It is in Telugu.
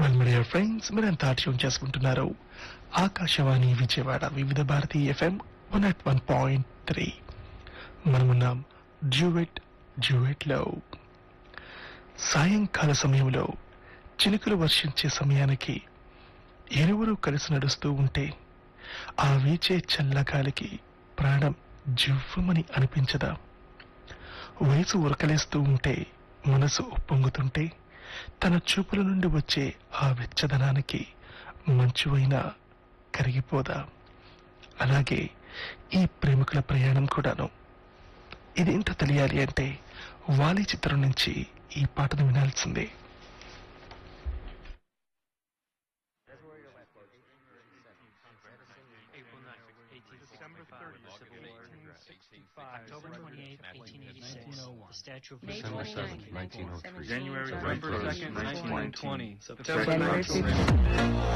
వెల్ మీడియా ఫ్రెండ్స్ మీరంతా ట్యూన్ చేసుకుంటున్నారు Akashvani Vijayawada Vividh Bharati FM one at one point three మనమున్నాం జ్యూవెట్ జ్యూవెట్ లో సాయంకాల సమయంలో చినుకులు వర్షించే సమయానికి ఇరువురు కలిసి నడుస్తూ ఉంటే ఆ వీచే చల్లగాలికి ప్రాణం జివ్వమని అనిపించదా వయసు ఉరకలేస్తూ ఉంటే మనసు ఉప్పొంగుతుంటే తన చూపుల నుండి వచ్చే ఆ వెచ్చదనానికి మంచువైనా కరిగిపోదా అలాగే ఈ ప్రేమికుల ప్రయాణం కూడాను ఇదేంటో తెలియాలి అంటే వాలి చిత్రం నుంచి ఈ పాటను వినాల్సిందే December 30th, October 28, 1886. The Statue of May Liberty. December 29, 7th, 1903. January January 2nd, 1920. January February January 19.